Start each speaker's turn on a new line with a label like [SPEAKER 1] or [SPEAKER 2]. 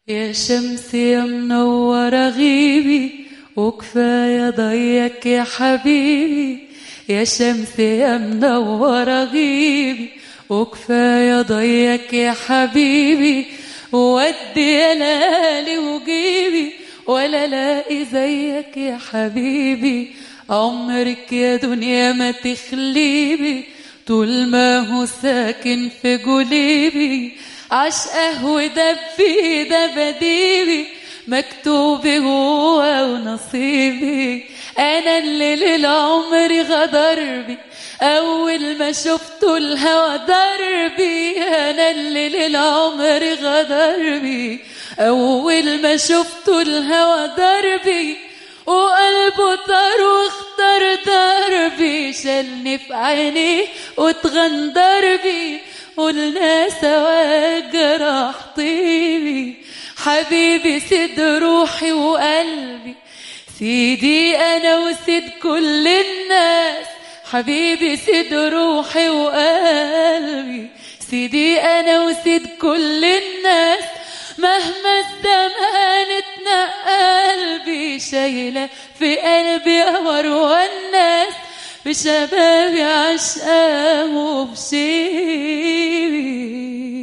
[SPEAKER 1] يا شمس يا منورة غيبي وكفاية ضيك يا حبيبي يا شمس يا منورة غيبي وكفاية ضيك يا حبيبي ودي يا لالي وجيبي ولا لاقي زيك يا حبيبي عمرك يا دنيا ما تخليبي طول ما هو ساكن في جليبي عشقه ودبي ده بديبي مكتوبي هو ونصيبي انا اللي للعمر غدر بي اول ما شفته الهوى دربي انا اللي للعمر غدر بي اول ما شفته الهوى دربي وقلبه طار واختار دربي شالني في عينيه واتغندر بي قلنا سوا جراح طيبي حبيبي سيد روحي وقلبي سيدي انا وسيد كل الناس حبيبي سيد روحي وقلبي سيدي انا وسيد كل الناس مهما الزمان اتنقل بي شايله في قلبي قمر والناس بشبابي عشقاه وبشيبي